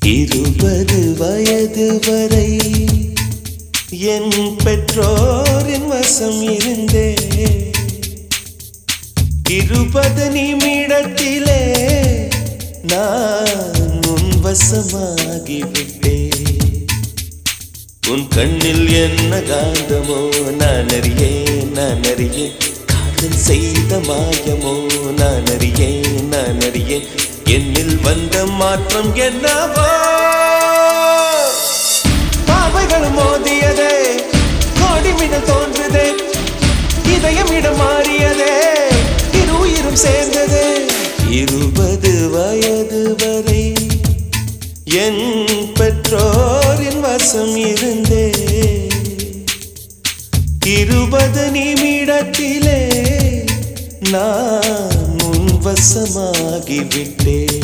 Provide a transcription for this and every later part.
இருபது வயது வரை என் பெற்றோரின் வசம் இருந்தே இருபது நிமிடத்திலே நான் உன் வசமாகிவிட்டேன் உன் கண்ணில் என்ன காந்தமோ நான் அறியேன் நான் அறியேன் காதல் செய்த மாயமோ நான் அறியேன் நான் அறியேன் என்னில் வந்த மாற்றம் என்னவோ பாவைகள் மோதியதே கோடிமிடம் தோன்றுதே இதயம் இடம் மாறியதே இரு உயிரும் சேர்ந்ததே இருபது வயது வரை என் பெற்றோரின் வசம் இருந்தே இருபது நிமிடத்திலே நான் உன் வசமாகிவிட்டேன்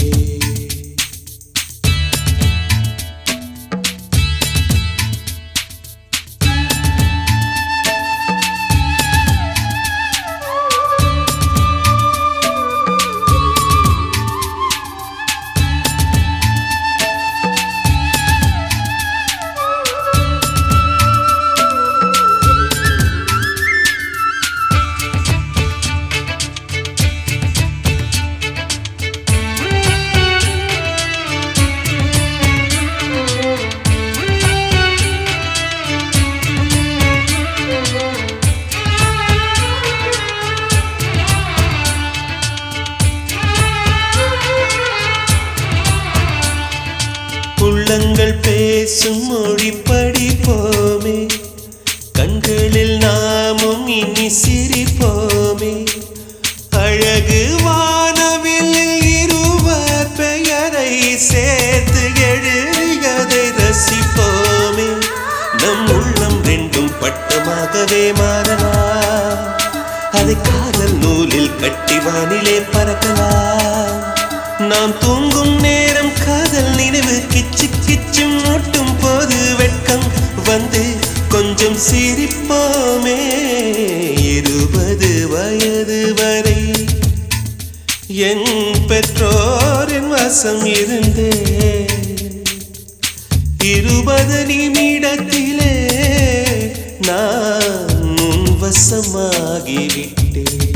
உள்ளங்கள் பேசும் மொழி படிப்போமே கண்களில் நாமும் இனி சிரிப்போமே அழகு வானவில் இருவர் பெயரை சேர்த்து எழுதியதை ரசிப்போமே நம் உள்ளம் ரெண்டும் பட்டமாகவே மாறலாம் அதை காதல் நூலில் கட்டி வானிலே பறக்கலாம் நாம் தூங்கும் நேரம் காதல் நினைவு கிச்சு கிச்சு மூட்டும் போது வெட்கம் வந்து கொஞ்சம் சிரிப்போமே இருபது வயது வரை என் பெற்றோரின் வசம் இருந்தே இருபது நிமிடத்திலே நான் உன் வசமாகிவிட்டேன்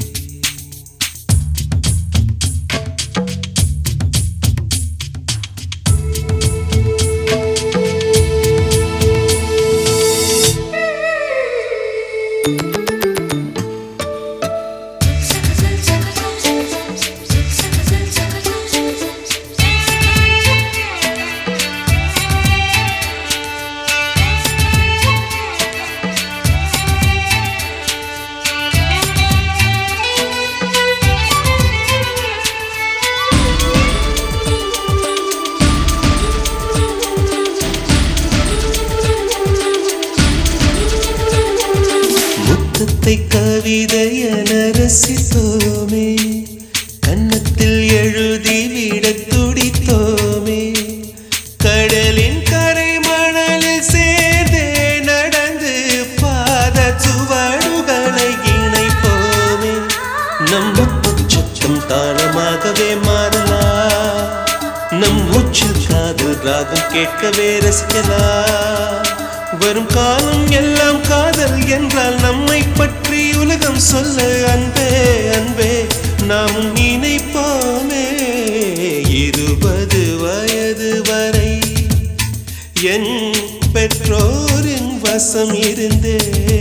முத்தத்தை கவிதையென ரசித்தோமே கன்னத்தில் எழுதி விட துடித்தோமே கடலின் கரை மணலில் சேர்ந்தே நடந்து பாத சுவடுகளை இணைப்போமே நம் உச்சத்தம் தாளமாகவே மாறலாம் நம் மூச்சில் காதல் ராகம் கேட்கவே ரசிக்கலாம் வரும் காலம் எல்லாம் காதல் என்றால் நம்மை பற்றி உலகம் சொல்ல அன்பே அன்பே நாம் நினைப்போமே இருபது வயது வரை என் பெற்றோரின் வசம் இருந்தே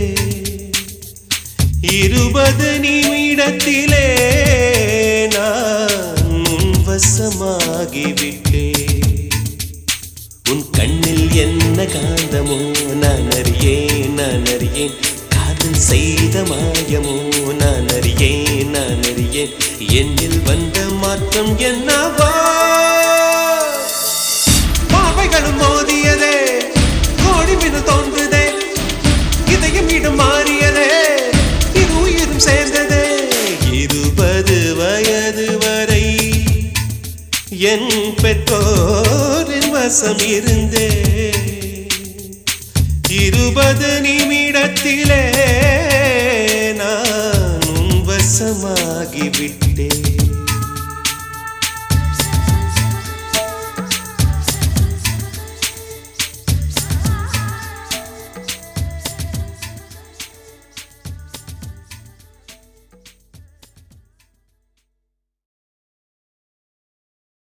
இருபது நிமிடத்திலே நான் உன் வசமாகிவிட்டேன் உன் கண்ணில் என்ன காந்தமோ நான் அறியேன் நான் அறியேன் காதல் செய்த மாயமோ நான் அறியேன் நான் அறியேன் என்னில் வந்த மாற்றம் என்னவோ பாவைகளும் மோதியதே கோடி மின தோன்றுதே இதயம் இடம் மாறியதே இரு உயிரும் சேர்ந்ததே இருபது வயது வரை என் பெற்றோரின் வசம் இருந்தே இருபது நிமிடத்திலே